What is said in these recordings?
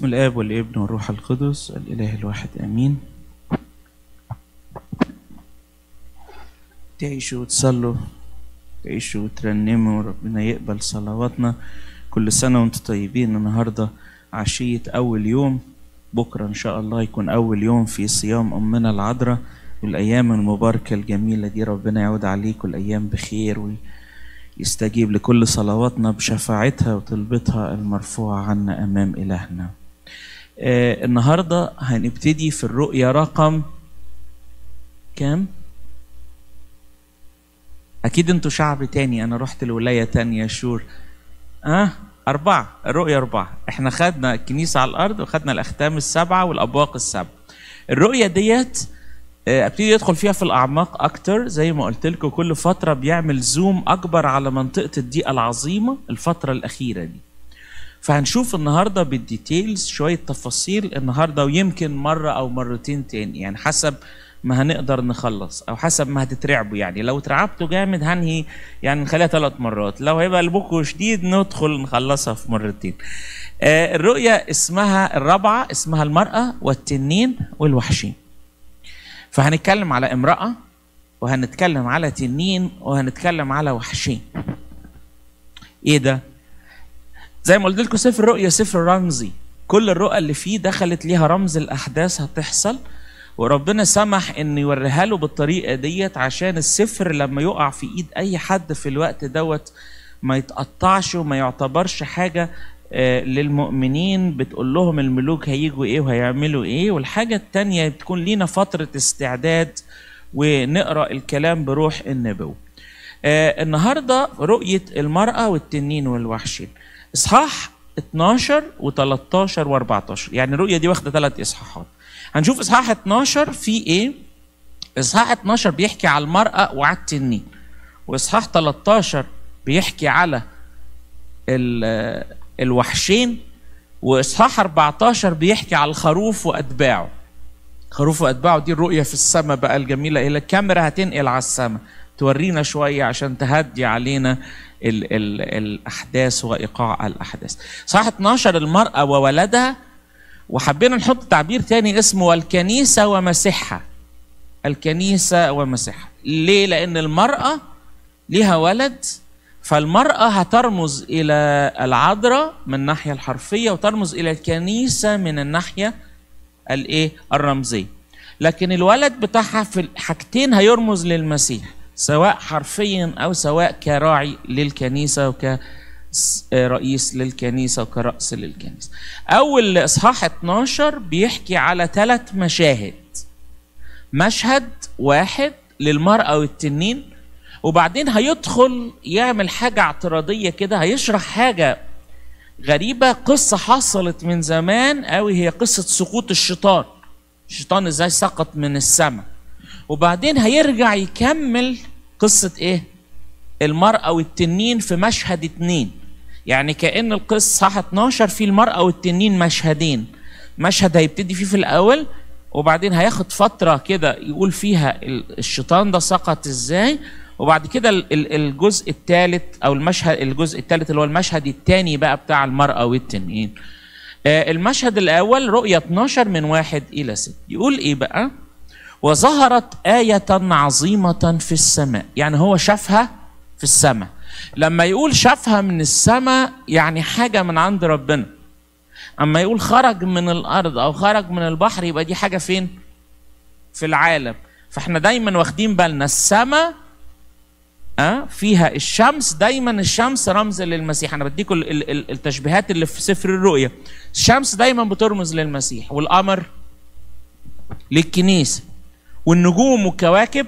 الآب والابن والروح القدس الإله الواحد آمين تعيشوا وتصلوا تعيشوا وترنموا وربنا يقبل صلواتنا كل سنة وانتم طيبين النهاردة عشية أول يوم بكرة إن شاء الله يكون أول يوم في صيام أمنا العذراء والأيام المباركة الجميلة دي ربنا يعود عليكم الأيام بخير ويستجيب لكل صلواتنا بشفاعتها وطلبتها المرفوعة عنا أمام إلهنا آه النهاردة هنبتدي في الرؤية رقم كام؟ أكيد أنتوا شعب تاني أنا رحت لولاية تانية شور أه أربعة الرؤية أربعة إحنا خدنا الكنيسة على الأرض وخدنا الأختام السبعة والأبواق السبعة الرؤية ديت ابتدي يدخل فيها في الاعماق اكتر زي ما قلت لكم كل فتره بيعمل زوم اكبر على منطقه الضيقه العظيمه الفتره الاخيره دي فهنشوف النهارده بالديتيلز شويه تفاصيل النهارده ويمكن مره او مرتين تاني يعني حسب ما هنقدر نخلص او حسب ما هتترعبوا يعني لو اترعبتوا جامد هنهي يعني نخليها ثلاث مرات لو هيبقى قلبكم شديد ندخل نخلصها في مرتين آه الرؤيه اسمها الرابعه اسمها المراه والتنين والوحشين فهنتكلم على امرأة وهنتكلم على تنين وهنتكلم على وحشين ايه ده زي ما قلت لكم سفر الرؤيا سفر رمزي كل الرؤى اللي فيه دخلت ليها رمز الاحداث هتحصل وربنا سمح ان يوريها له بالطريقه ديت عشان السفر لما يقع في ايد اي حد في الوقت دوت ما يتقطعش وما يعتبرش حاجه للمؤمنين بتقول لهم الملوك هيجوا ايه وهيعملوا ايه والحاجة التانية بتكون لينا فترة استعداد ونقرأ الكلام بروح النبوة آه النهاردة رؤية المرأة والتنين والوحشين اصحاح 12 و13 و14 يعني الرؤية دي واخدة ثلاث اصحاحات هنشوف اصحاح 12 في ايه اصحاح 12 بيحكي على المرأة وعلى التنين واصحاح 13 بيحكي على الوحشين واصحاح 14 بيحكي على الخروف واتباعه خروف واتباعه دي الرؤيه في السماء بقى الجميله الى الكاميرا هتنقل على السماء تورينا شويه عشان تهدي علينا ال ال الاحداث وايقاع الاحداث صح 12 المراه وولدها وحبينا نحط تعبير تاني اسمه والكنيسه ومسيحها الكنيسه ومسيحها ليه لان المراه ليها ولد فالمرأة هترمز إلى العذراء من الناحية الحرفية وترمز إلى الكنيسة من الناحية الإيه؟ الرمزية. لكن الولد بتاعها في الحاجتين هيرمز للمسيح سواء حرفيا أو سواء كراعي للكنيسة وكرئيس للكنيسة وكرأس للكنيسة. أول إصحاح 12 بيحكي على ثلاث مشاهد. مشهد واحد للمرأة والتنين وبعدين هيدخل يعمل حاجة اعتراضية كده هيشرح حاجة غريبة قصة حصلت من زمان قوي هي قصة سقوط الشيطان الشيطان ازاي سقط من السماء وبعدين هيرجع يكمل قصة ايه المرأة والتنين في مشهد اتنين يعني كأن القصة صح 12 في المرأة والتنين مشهدين مشهد هيبتدي فيه في الأول وبعدين هياخد فترة كده يقول فيها الشيطان ده سقط ازاي وبعد كده الجزء الثالث او المشهد الجزء الثالث اللي هو المشهد الثاني بقى بتاع المرأة والتنين المشهد الاول رؤية 12 من واحد الى ست يقول ايه بقى وظهرت آية عظيمة في السماء يعني هو شافها في السماء لما يقول شافها من السماء يعني حاجة من عند ربنا اما يقول خرج من الارض او خرج من البحر يبقى دي حاجة فين في العالم فاحنا دايما واخدين بالنا السماء أه؟ فيها الشمس دايما الشمس رمز للمسيح انا بديكم التشبيهات اللي في سفر الرؤيا الشمس دايما بترمز للمسيح والقمر للكنيسه والنجوم والكواكب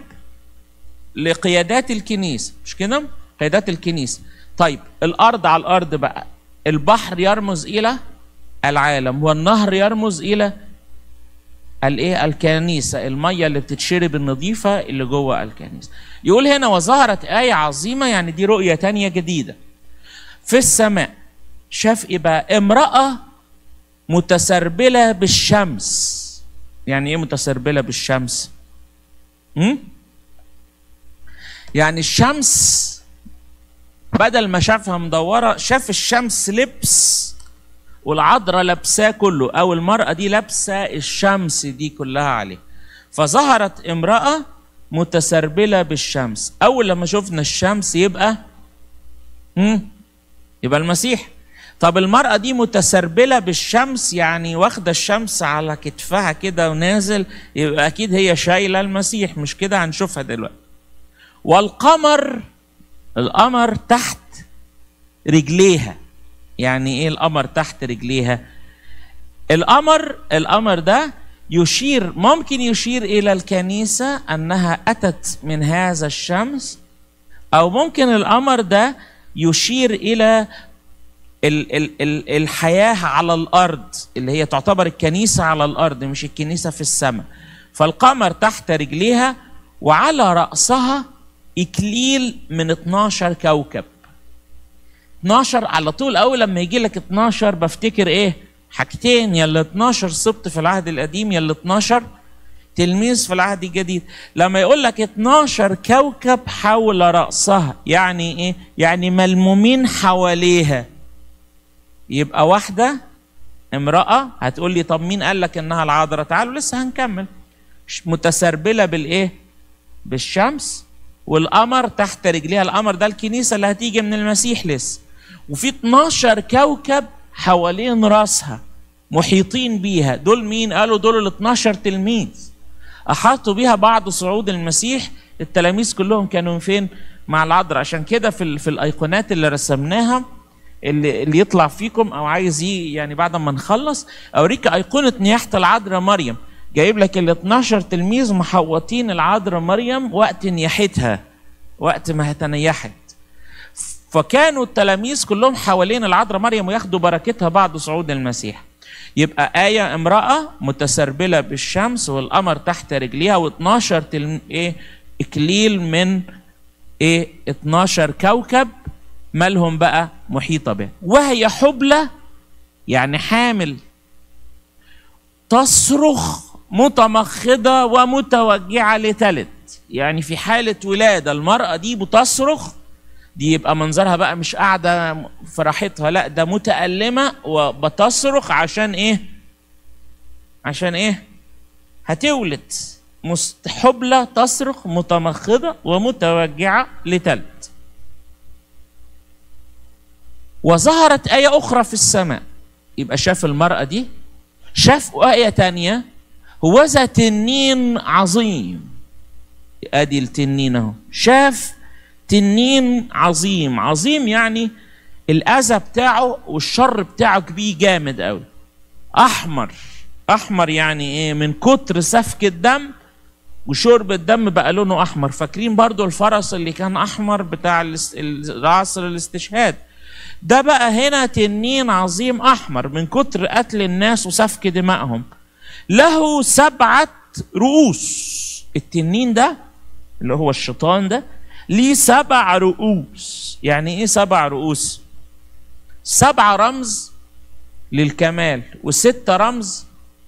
لقيادات الكنيسه مش كده قيادات الكنيسه طيب الارض على الارض بقى البحر يرمز الى العالم والنهر يرمز الى الايه الكنيسه الميه اللي بتتشرب النظيفه اللي جوه الكنيسه يقول هنا وظهرت آية عظيمة يعني دي رؤية تانية جديدة في السماء شاف إيه بقى امرأة متسربلة بالشمس يعني إيه متسربلة بالشمس؟ م? يعني الشمس بدل ما شافها مدورة شاف الشمس لبس والعذراء لابساه كله او المراه دي لابسه الشمس دي كلها عليه فظهرت امراه متسربله بالشمس اول لما شفنا الشمس يبقى هم يبقى المسيح طب المرأة دي متسربلة بالشمس يعني واخدة الشمس على كتفها كده ونازل يبقى أكيد هي شايلة المسيح مش كده هنشوفها دلوقتي والقمر القمر تحت رجليها يعني ايه القمر تحت رجليها القمر القمر ده يشير ممكن يشير الى الكنيسه انها اتت من هذا الشمس او ممكن القمر ده يشير الى ال ال ال الحياه على الارض اللي هي تعتبر الكنيسه على الارض مش الكنيسه في السماء فالقمر تحت رجليها وعلى راسها اكليل من 12 كوكب 12 على طول اول لما يجي لك 12 بفتكر ايه حاجتين يلا 12 سبط في العهد القديم يلا 12 تلميذ في العهد الجديد لما يقول لك 12 كوكب حول رأسها يعني ايه يعني ملمومين حواليها يبقى واحدة امرأة هتقول لي طب مين قال لك انها العذراء تعالوا لسه هنكمل متسربلة بالايه بالشمس والقمر تحت رجليها القمر ده الكنيسة اللي هتيجي من المسيح لسه وفي 12 كوكب حوالين راسها محيطين بيها دول مين قالوا دول ال 12 تلميذ احاطوا بيها بعد صعود المسيح التلاميذ كلهم كانوا فين مع العذراء عشان كده في في الايقونات اللي رسمناها اللي, اللي يطلع فيكم او عايز يعني بعد ما نخلص اوريك ايقونه نياحه العذراء مريم جايب لك ال 12 تلميذ محوطين العذراء مريم وقت نياحتها وقت ما هتنيحت فكانوا التلاميذ كلهم حوالين العذراء مريم وياخدوا بركتها بعد صعود المسيح يبقى آية امرأة متسربلة بالشمس والقمر تحت رجليها و12 تلم... ايه إكليل من ايه 12 كوكب مالهم بقى محيطة به وهي حبلى يعني حامل تصرخ متمخضة ومتوجعة لتلد يعني في حالة ولادة المرأة دي بتصرخ دي يبقى منظرها بقى مش قاعدة في راحتها لا ده متألمة وبتصرخ عشان ايه عشان ايه هتولد حبلى تصرخ متمخضة ومتوجعة لتلد وظهرت آية أخرى في السماء يبقى شاف المرأة دي شاف آية تانية هو ذا تنين عظيم ادي التنين اهو شاف تنين عظيم عظيم يعني الاذى بتاعه والشر بتاعه كبير جامد قوي احمر احمر يعني ايه من كتر سفك الدم وشرب الدم بقى لونه احمر فاكرين برضو الفرس اللي كان احمر بتاع عصر الاستشهاد ده بقى هنا تنين عظيم احمر من كتر قتل الناس وسفك دمائهم له سبعة رؤوس التنين ده اللي هو الشيطان ده ليه سبع رؤوس يعني ايه سبع رؤوس سبعة رمز للكمال وستة رمز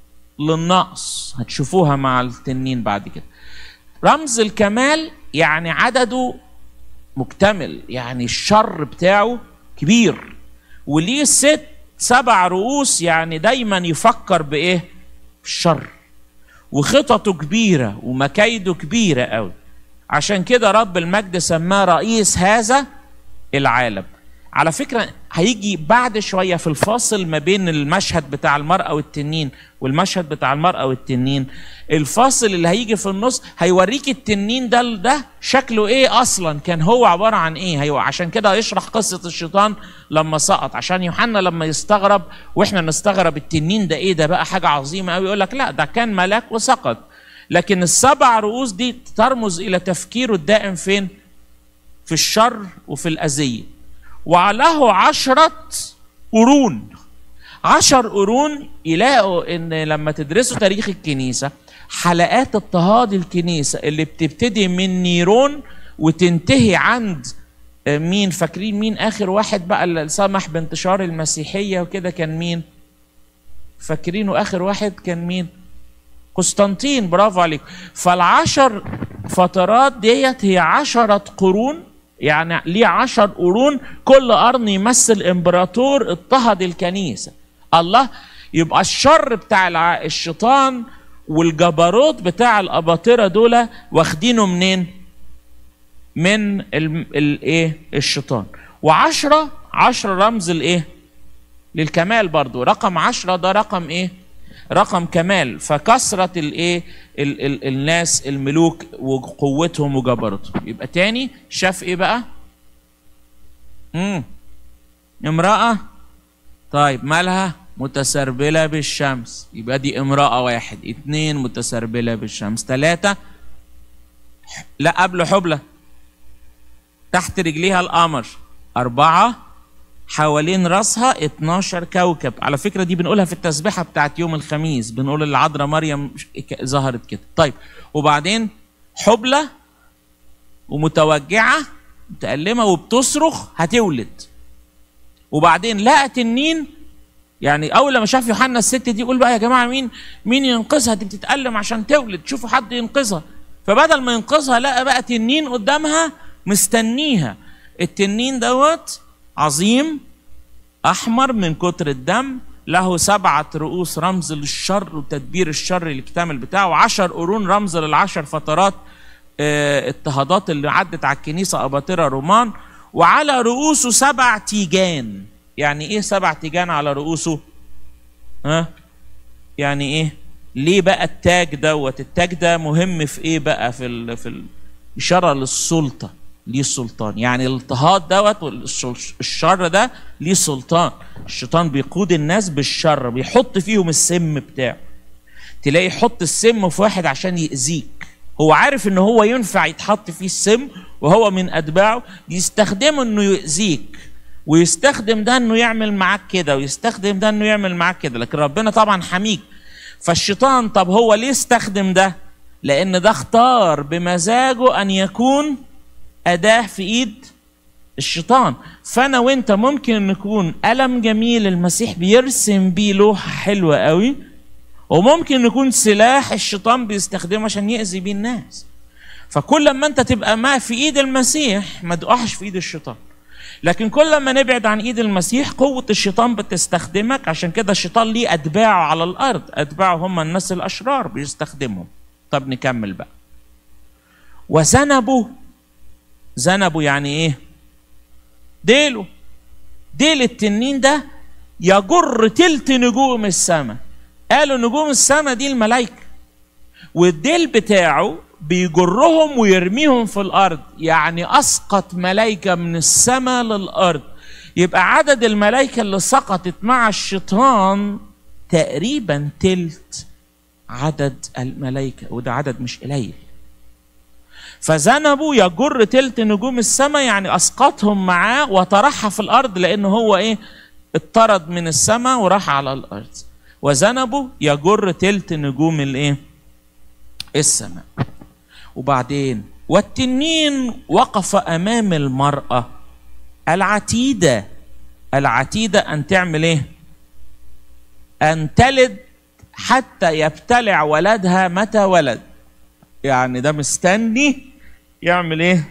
للنقص هتشوفوها مع التنين بعد كده رمز الكمال يعني عدده مكتمل يعني الشر بتاعه كبير وليه ست سبع رؤوس يعني دايما يفكر بايه الشر وخططه كبيرة ومكايده كبيرة قوي عشان كده رب المجد سماه رئيس هذا العالم على فكرة هيجي بعد شوية في الفاصل ما بين المشهد بتاع المرأة والتنين والمشهد بتاع المرأة والتنين الفاصل اللي هيجي في النص هيوريك التنين ده ده شكله ايه اصلا كان هو عبارة عن ايه هيو عشان كده هيشرح قصة الشيطان لما سقط عشان يوحنا لما يستغرب واحنا نستغرب التنين ده ايه ده بقى حاجة عظيمة قوي يقول لك لا ده كان ملاك وسقط لكن السبع رؤوس دي ترمز الى تفكيره الدائم فين في الشر وفي الاذيه وله عشرة قرون عشر قرون يلاقوا ان لما تدرسوا تاريخ الكنيسة حلقات اضطهاد الكنيسة اللي بتبتدي من نيرون وتنتهي عند مين فاكرين مين اخر واحد بقى اللي سمح بانتشار المسيحية وكده كان مين فاكرينه اخر واحد كان مين قسطنطين برافو عليك فالعشر فترات ديت هي عشرة قرون يعني ليه عشر قرون كل قرن يمثل امبراطور اضطهد الكنيسه الله يبقى الشر بتاع الع- الشيطان والجبروت بتاع الاباطره دول واخدينه منين من الايه الشيطان وعشرة عشرة رمز الايه للكمال برضو رقم عشرة ده رقم ايه رقم كمال فكثرة الايه ال ال الناس الملوك وقوتهم وجبروتهم يبقى تاني شاف ايه بقى امم امرأة طيب مالها متسربلة بالشمس يبقى دي امرأة واحد اتنين متسربلة بالشمس تلاتة لا قبل حبلة تحت رجليها القمر أربعة حوالين راسها 12 كوكب على فكرة دي بنقولها في التسبيحة بتاعت يوم الخميس بنقول العذراء مريم ظهرت كده طيب وبعدين حبلة ومتوجعة متألمة وبتصرخ هتولد وبعدين لقت النين يعني اول لما شاف يوحنا الست دي يقول بقى يا جماعه مين مين ينقذها دي بتتألم عشان تولد شوفوا حد ينقذها فبدل ما ينقذها لقى بقى تنين قدامها مستنيها التنين دوت عظيم احمر من كتر الدم له سبعة رؤوس رمز للشر وتدبير الشر الاكتمل بتاعه وعشر قرون رمز للعشر فترات اه اضطهادات اللي عدت على الكنيسة أباطرة رومان وعلى رؤوسه سبع تيجان يعني ايه سبع تيجان على رؤوسه ها يعني ايه ليه بقى التاج دوت التاج ده مهم في ايه بقى في ال في الاشاره للسلطه ليه سلطان يعني الاضطهاد دوت والشر ده ليه سلطان الشيطان بيقود الناس بالشر بيحط فيهم السم بتاعه تلاقي يحط السم في واحد عشان يأذيك هو عارف ان هو ينفع يتحط فيه السم وهو من اتباعه يستخدمه انه يؤذيك ويستخدم ده انه يعمل معاك كده ويستخدم ده انه يعمل معاك كده لكن ربنا طبعا حميك فالشيطان طب هو ليه استخدم ده لان ده اختار بمزاجه ان يكون اداه في ايد الشيطان فانا وانت ممكن نكون قلم جميل المسيح بيرسم بيه لوحه حلوه قوي وممكن نكون سلاح الشيطان بيستخدمه عشان يأذي بيه الناس فكل ما انت تبقى ما في ايد المسيح ما تقعش في ايد الشيطان لكن كل ما نبعد عن ايد المسيح قوة الشيطان بتستخدمك عشان كده الشيطان ليه اتباعه على الارض اتباعه هم الناس الاشرار بيستخدمهم طب نكمل بقى وذنبوا ذنبوا يعني ايه ديله ديل التنين ده يجر تلت نجوم السماء قالوا نجوم السماء دي الملائكة والديل بتاعه بيجرهم ويرميهم في الارض يعني اسقط ملائكه من السماء للارض يبقى عدد الملائكه اللي سقطت مع الشيطان تقريبا تلت عدد الملائكه وده عدد مش قليل فذنبوا يجر تلت نجوم السماء يعني اسقطهم معاه وطرحها في الارض لان هو ايه اطرد من السماء وراح على الارض وذنبوا يجر تلت نجوم الايه السماء وبعدين والتنين وقف امام المراه العتيده العتيده ان تعمل ايه ان تلد حتى يبتلع ولدها متى ولد يعني ده مستني يعمل ايه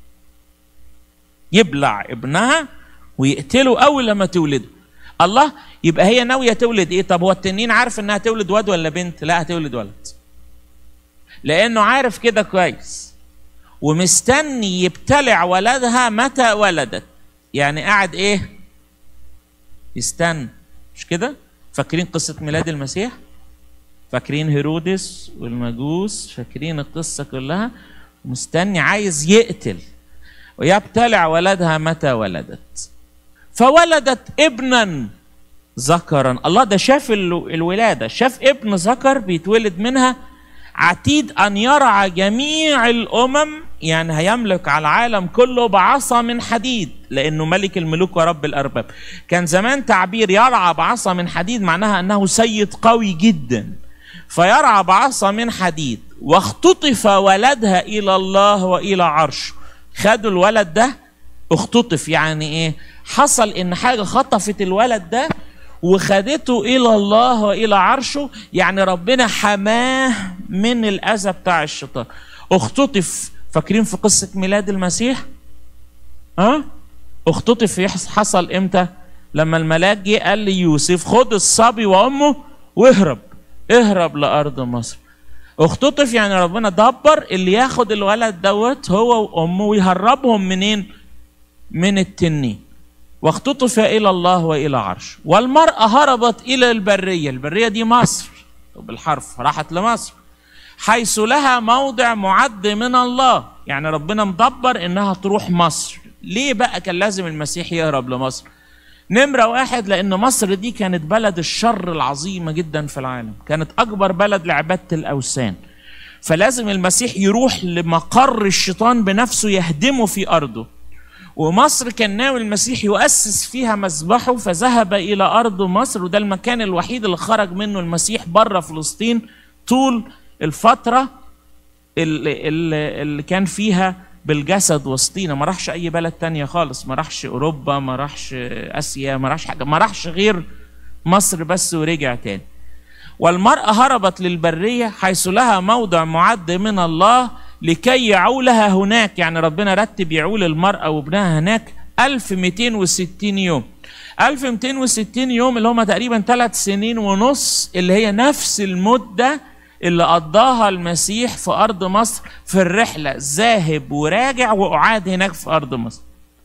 يبلع ابنها ويقتله اول لما تولده الله يبقى هي ناويه تولد ايه طب هو التنين عارف انها تولد واد ولا بنت لا هتولد ولد لانه عارف كده كويس ومستني يبتلع ولدها متى ولدت يعني قاعد ايه يستنى مش كده فاكرين قصة ميلاد المسيح فاكرين هيرودس والمجوس فاكرين القصة كلها مستني عايز يقتل ويبتلع ولدها متى ولدت فولدت ابنا ذكرا الله ده شاف الولادة شاف ابن ذكر بيتولد منها عتيد أن يرعى جميع الأمم يعني هيملك على العالم كله بعصا من حديد لأنه ملك الملوك ورب الأرباب كان زمان تعبير يرعى بعصا من حديد معناها أنه سيد قوي جدا فيرعى بعصا من حديد واختطف ولدها إلى الله وإلى عرشه خدوا الولد ده اختطف يعني ايه حصل ان حاجة خطفت الولد ده وخدته الى الله والى عرشه يعني ربنا حماه من الاذى بتاع الشيطان اختطف فاكرين في قصه ميلاد المسيح ها أه؟ اختطف حصل امتى لما الملاك جه قال ليوسف خد الصبي وامه واهرب اهرب لارض مصر اختطف يعني ربنا دبر اللي ياخد الولد دوت هو وامه ويهربهم منين من التنين واختطف الى الله والى عرش والمراه هربت الى البريه البريه دي مصر بالحرف راحت لمصر حيث لها موضع معد من الله يعني ربنا مدبر انها تروح مصر ليه بقى كان لازم المسيح يهرب لمصر نمرة واحد لأن مصر دي كانت بلد الشر العظيمة جدا في العالم كانت أكبر بلد لعبادة الأوثان فلازم المسيح يروح لمقر الشيطان بنفسه يهدمه في أرضه ومصر كان ناوي المسيح يؤسس فيها مذبحه فذهب إلى أرض مصر وده المكان الوحيد اللي خرج منه المسيح بره فلسطين طول الفترة اللي, اللي, اللي كان فيها بالجسد وسطينا ما راحش اي بلد تانية خالص ما راحش اوروبا ما راحش اسيا ما راحش حاجه ما راحش غير مصر بس ورجع تاني والمرأة هربت للبرية حيث لها موضع معد من الله لكي يعولها هناك يعني ربنا رتب يعول المرأة وابنها هناك 1260 يوم 1260 يوم اللي هم تقريبا ثلاث سنين ونص اللي هي نفس المده اللي قضاها المسيح في أرض مصر في الرحلة ذاهب وراجع وأعاد هناك في أرض مصر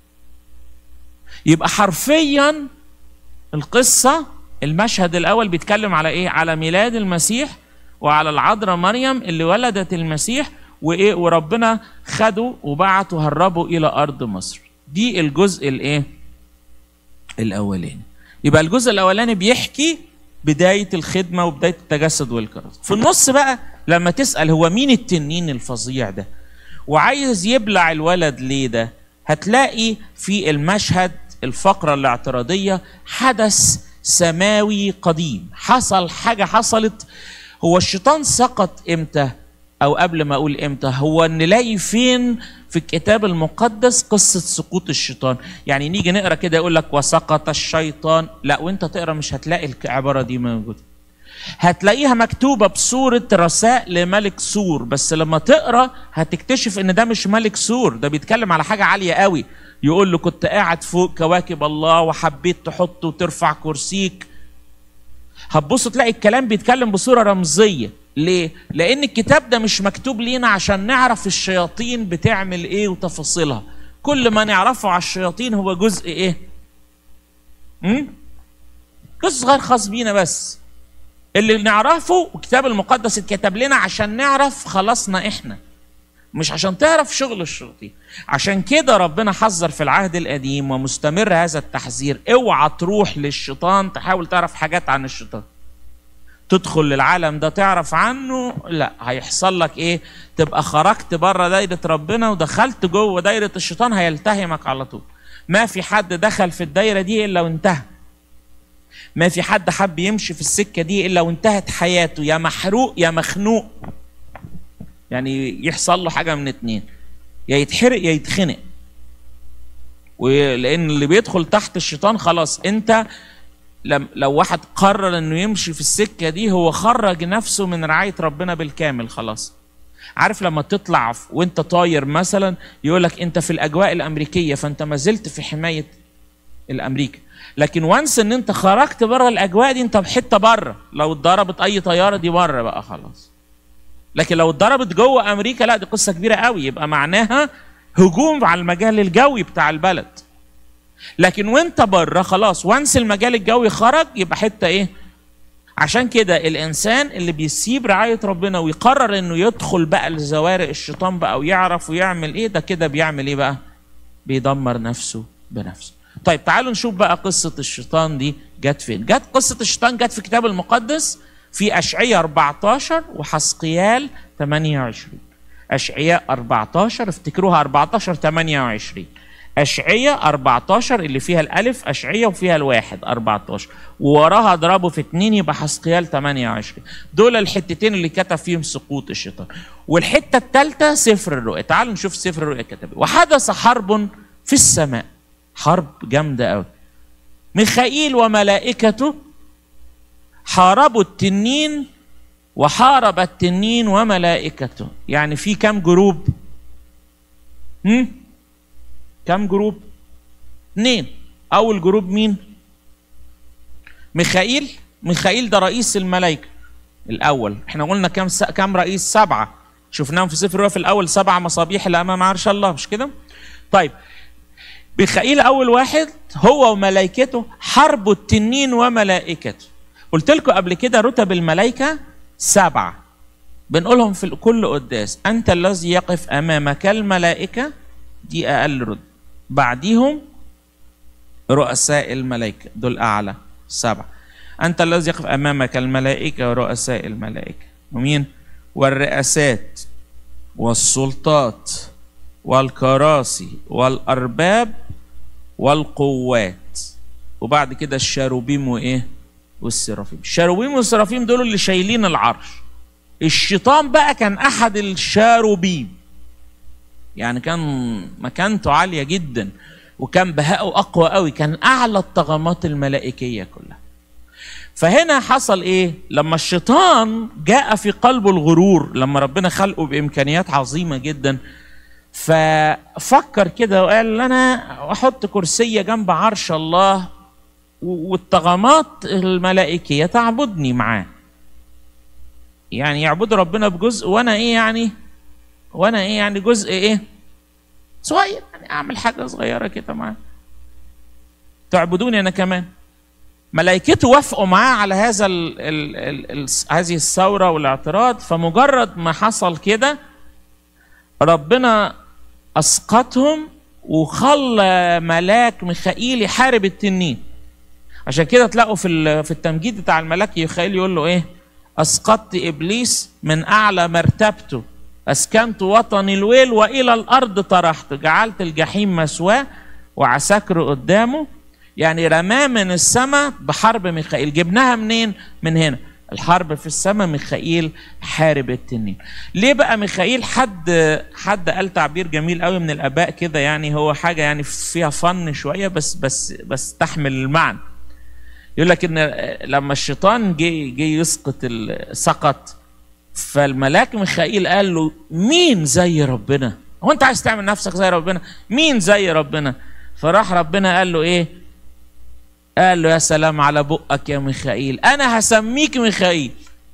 يبقى حرفيا القصة المشهد الأول بيتكلم على إيه؟ على ميلاد المسيح وعلى العذراء مريم اللي ولدت المسيح وإيه وربنا خده وبعته هربه إلى أرض مصر دي الجزء الإيه؟ الأولاني يبقى الجزء الأولاني بيحكي بداية الخدمة وبداية التجسد والكرازة في النص بقى لما تسأل هو مين التنين الفظيع ده وعايز يبلع الولد ليه ده هتلاقي في المشهد الفقرة الاعتراضية حدث سماوي قديم حصل حاجة حصلت هو الشيطان سقط امتى او قبل ما اقول امتى هو نلاقي فين في الكتاب المقدس قصة سقوط الشيطان يعني نيجي نقرا كده يقول لك وسقط الشيطان لا وانت تقرا مش هتلاقي العبارة دي موجودة هتلاقيها مكتوبة بصورة رثاء لملك سور بس لما تقرا هتكتشف ان ده مش ملك سور ده بيتكلم على حاجة عالية قوي يقول له كنت قاعد فوق كواكب الله وحبيت تحط وترفع كرسيك هتبص تلاقي الكلام بيتكلم بصورة رمزية ليه؟ لأن الكتاب ده مش مكتوب لينا عشان نعرف الشياطين بتعمل إيه وتفاصيلها. كل ما نعرفه على الشياطين هو جزء إيه؟ امم؟ جزء صغير خاص بينا بس. اللي نعرفه الكتاب المقدس اتكتب لنا عشان نعرف خلاصنا إحنا. مش عشان تعرف شغل الشياطين. عشان كده ربنا حذر في العهد القديم ومستمر هذا التحذير، اوعى تروح للشيطان تحاول تعرف حاجات عن الشيطان. تدخل للعالم ده تعرف عنه لا هيحصل لك ايه تبقى خرجت بره دايره ربنا ودخلت جوه دايره الشيطان هيلتهمك على طول ما في حد دخل في الدايره دي الا وانتهى ما في حد حب يمشي في السكه دي الا وانتهت حياته يا محروق يا مخنوق يعني يحصل له حاجه من اتنين يا يتحرق يا يتخنق ولان اللي بيدخل تحت الشيطان خلاص انت لو واحد قرر انه يمشي في السكه دي هو خرج نفسه من رعايه ربنا بالكامل خلاص عارف لما تطلع وانت طاير مثلا يقول لك انت في الاجواء الامريكيه فانت ما زلت في حمايه الامريكا لكن وانس ان انت خرجت بره الاجواء دي انت بحته بره لو اتضربت اي طياره دي بره بقى خلاص لكن لو اتضربت جوه امريكا لا دي قصه كبيره قوي يبقى معناها هجوم على المجال الجوي بتاع البلد لكن وانت بره خلاص وانس المجال الجوي خرج يبقى حته ايه عشان كده الانسان اللي بيسيب رعايه ربنا ويقرر انه يدخل بقى لزوارق الشيطان بقى ويعرف ويعمل ايه ده كده بيعمل ايه بقى بيدمر نفسه بنفسه طيب تعالوا نشوف بقى قصه الشيطان دي جت فين جت قصه الشيطان جت في الكتاب المقدس في اشعياء 14 وحسقيال 28 اشعياء 14 افتكروها 14 28 أشعية 14 اللي فيها الألف أشعية وفيها الواحد 14 ووراها اضربه في اتنين يبقى حسقيال 28 دول الحتتين اللي كتب فيهم سقوط الشيطان والحتة الثالثة سفر الرؤيا تعالوا نشوف سفر الرؤيا كتب وحدث حرب في السماء حرب جامدة قوي ميخائيل وملائكته حاربوا التنين وحارب التنين وملائكته يعني في كم جروب هم؟ كم جروب؟ اثنين أول جروب مين؟ ميخائيل ميخائيل ده رئيس الملائكه الاول احنا قلنا كام س... كام رئيس سبعه شفناهم في سفر الرؤيا في الاول سبع مصابيح اللي امام عرش الله مش كده طيب ميخائيل اول واحد هو وملائكته حرب التنين وملائكته قلت لكم قبل كده رتب الملائكه سبعه بنقولهم في كل قداس انت الذي يقف امامك الملائكه دي اقل رتب بعديهم رؤساء الملائكه دول اعلى سبعه انت الذي يقف امامك الملائكه ورؤساء الملائكه ومين والرئاسات والسلطات والكراسي والارباب والقوات وبعد كده الشاروبيم وايه والسرافيم الشاروبيم والسرافيم دول اللي شايلين العرش الشيطان بقى كان احد الشاروبيم يعني كان مكانته عاليه جدا وكان بهاءه اقوى قوي كان اعلى الطغمات الملائكيه كلها فهنا حصل ايه لما الشيطان جاء في قلبه الغرور لما ربنا خلقه بامكانيات عظيمه جدا ففكر كده وقال انا احط كرسيه جنب عرش الله والطغمات الملائكيه تعبدني معاه يعني يعبدوا ربنا بجزء وانا ايه يعني وانا ايه يعني جزء ايه صغير يعني اعمل حاجه صغيره كده معاه تعبدوني انا كمان ملائكته وافقوا معاه على هذا ال ال ال ال هذه الثوره والاعتراض فمجرد ما حصل كده ربنا اسقطهم وخلى ملاك ميخائيل يحارب التنين عشان كده تلاقوا في في التمجيد بتاع الملاك ميخائيل يقول له ايه اسقطت ابليس من اعلى مرتبته اسكنت وطني الويل والى الارض طرحت جعلت الجحيم مسواه وعساكره قدامه يعني رماه من السماء بحرب ميخائيل جبناها منين من هنا الحرب في السماء ميخائيل حارب التنين ليه بقى ميخائيل حد حد قال تعبير جميل قوي من الاباء كده يعني هو حاجه يعني فيها فن شويه بس بس بس تحمل المعنى يقول لك ان لما الشيطان جه جه يسقط سقط فالملاك ميخائيل قال له مين زي ربنا هو انت عايز تعمل نفسك زي ربنا مين زي ربنا فراح ربنا قال له ايه قال له يا سلام على بقك يا ميخائيل انا هسميك ميخائيل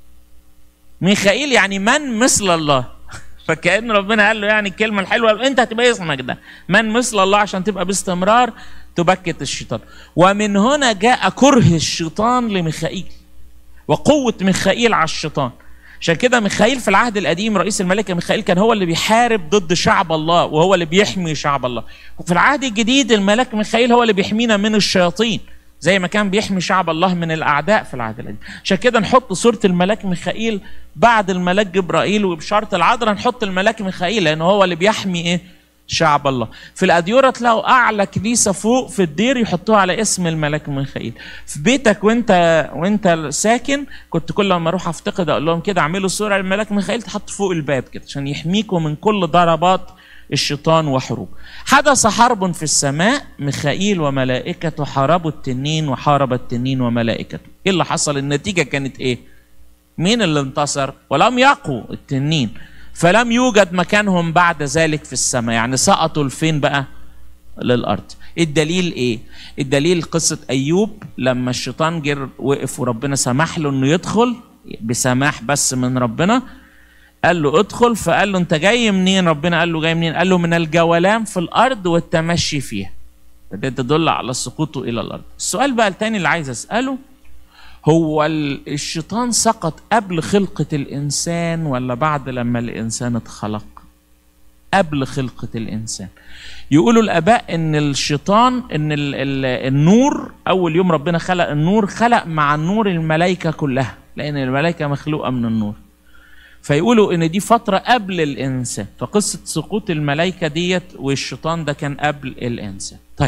ميخائيل يعني من مثل الله فكأن ربنا قال له يعني الكلمة الحلوة انت هتبقى اسمك ده من مثل الله عشان تبقى باستمرار تبكت الشيطان ومن هنا جاء كره الشيطان لميخائيل وقوة ميخائيل على الشيطان عشان كده ميخائيل في العهد القديم رئيس الملائكة ميخائيل كان هو اللي بيحارب ضد شعب الله وهو اللي بيحمي شعب الله وفي العهد الجديد الملاك ميخائيل هو اللي بيحمينا من الشياطين زي ما كان بيحمي شعب الله من الاعداء في العهد القديم عشان كده نحط صوره الملاك ميخائيل بعد الملاك جبرائيل وبشرط العذراء نحط الملاك ميخائيل لان هو اللي بيحمي ايه شعب الله في الاديوره تلاقوا اعلى كنيسه فوق في الدير يحطوها على اسم الملاك ميخائيل في بيتك وانت وانت ساكن كنت كل ما اروح افتقد اقول لهم كده اعملوا صوره للملاك ميخائيل تحط فوق الباب كده عشان يحميكم من كل ضربات الشيطان وحروب حدث حرب في السماء ميخائيل وملائكته حاربوا التنين وحارب التنين وملائكته ايه اللي حصل النتيجه كانت ايه مين اللي انتصر ولم يقوا التنين فلم يوجد مكانهم بعد ذلك في السماء يعني سقطوا لفين بقى للارض الدليل ايه الدليل قصه ايوب لما الشيطان جر وقف وربنا سمح له انه يدخل بسماح بس من ربنا قال له ادخل فقال له انت جاي منين ربنا قال له جاي منين قال له من الجولان في الارض والتمشي فيها ده تدل على سقوطه الى الارض السؤال بقى التاني اللي عايز اساله هو الشيطان سقط قبل خلقة الإنسان ولا بعد لما الإنسان اتخلق قبل خلقة الإنسان يقولوا الآباء إن الشيطان إن ال ال النور أول يوم ربنا خلق النور خلق مع النور الملائكة كلها لأن الملائكة مخلوقة من النور فيقولوا ان دي فتره قبل الانسان فقصه سقوط الملائكه ديت والشيطان ده كان قبل الانسان طيب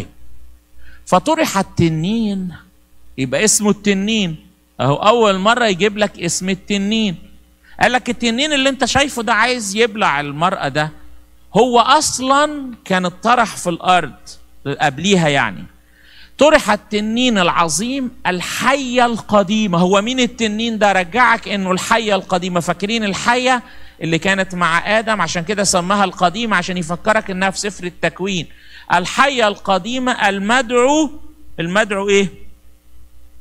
فطرح التنين يبقى اسمه التنين اهو اول مره يجيب لك اسم التنين قال لك التنين اللي انت شايفه ده عايز يبلع المراه ده هو اصلا كان اتطرح في الارض قبليها يعني طرح التنين العظيم الحية القديمة هو مين التنين ده رجعك انه الحية القديمة فاكرين الحية اللي كانت مع آدم عشان كده سماها القديمة عشان يفكرك انها في سفر التكوين الحية القديمة المدعو المدعو ايه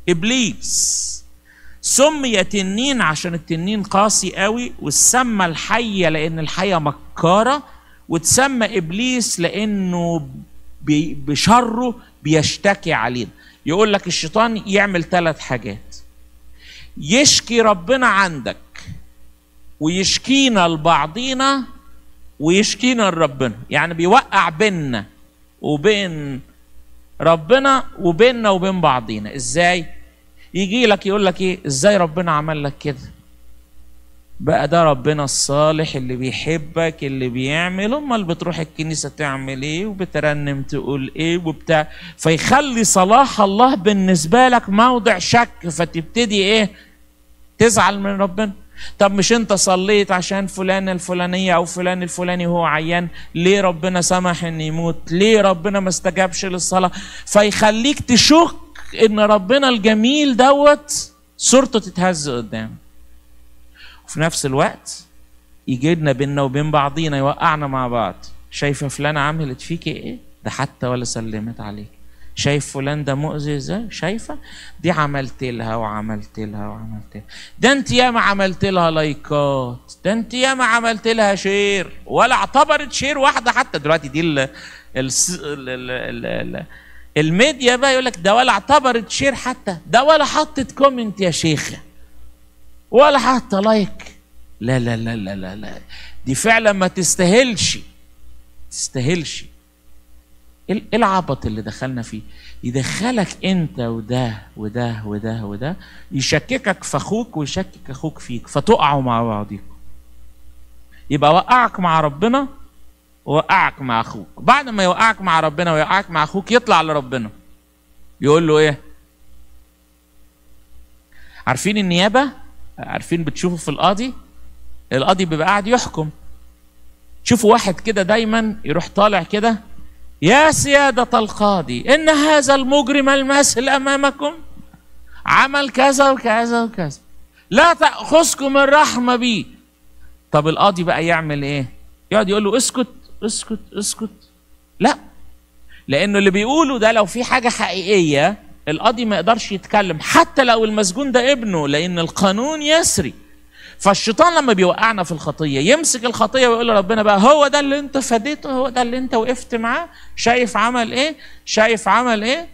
ابليس سمي تنين عشان التنين قاسي قوي وتسمى الحيه لان الحيه مكاره وتسمى ابليس لانه بي- بشره بيشتكي علينا يقول لك الشيطان يعمل ثلاث حاجات يشكي ربنا عندك ويشكينا لبعضينا ويشكينا لربنا يعني بيوقع بيننا وبين ربنا وبيننا وبين بعضينا ازاي يجي لك يقول لك ايه ازاي ربنا عمل لك كده بقى ده ربنا الصالح اللي بيحبك اللي بيعمل امال بتروح الكنيسه تعمل ايه وبترنم تقول ايه وبتاع فيخلي صلاح الله بالنسبه لك موضع شك فتبتدي ايه تزعل من ربنا طب مش انت صليت عشان فلان الفلانية او فلان الفلاني هو عيان ليه ربنا سمح ان يموت ليه ربنا ما استجابش للصلاة فيخليك تشك ان ربنا الجميل دوت صورته تتهز قدام وفي نفس الوقت يجينا بينا وبين بعضينا يوقعنا مع بعض شايفه فلانة عملت فيكي ايه ده حتى ولا سلمت عليك شايف فلان ده مؤذي ازاي شايفه دي عملت لها وعملت لها وعملت لها ده انت ياما عملت لها لايكات ده انت ياما عملت لها شير ولا اعتبرت شير واحده حتى دلوقتي دي ال ال ال ال ال ال الميديا بقى يقول لك ده ولا اعتبرت شير حتى ده ولا حطت كومنت يا شيخه ولا حتى لايك لا لا لا لا لا لا دي فعلا ما تستاهلش تستاهلش ايه إيه العبط اللي دخلنا فيه يدخلك انت وده وده وده وده يشككك في اخوك ويشكك اخوك فيك فتقعوا مع بعضيكم يبقى وقعك مع ربنا ووقعك مع اخوك بعد ما يوقعك مع ربنا ويوقعك مع اخوك يطلع لربنا يقول له ايه عارفين النيابه عارفين بتشوفوا في القاضي القاضي بيبقى قاعد يحكم شوفوا واحد كده دايما يروح طالع كده يا سيادة القاضي إن هذا المجرم الماثل أمامكم عمل كذا وكذا وكذا لا تأخذكم الرحمة بي طب القاضي بقى يعمل إيه؟ يقعد يقول له اسكت اسكت اسكت لا لأنه اللي بيقوله ده لو في حاجة حقيقية القاضي ما يقدرش يتكلم حتى لو المسجون ده ابنه لأن القانون يسري فالشيطان لما بيوقعنا في الخطيه يمسك الخطيه ويقول لربنا بقى هو ده اللي انت فديته هو ده اللي انت وقفت معاه شايف عمل ايه شايف عمل ايه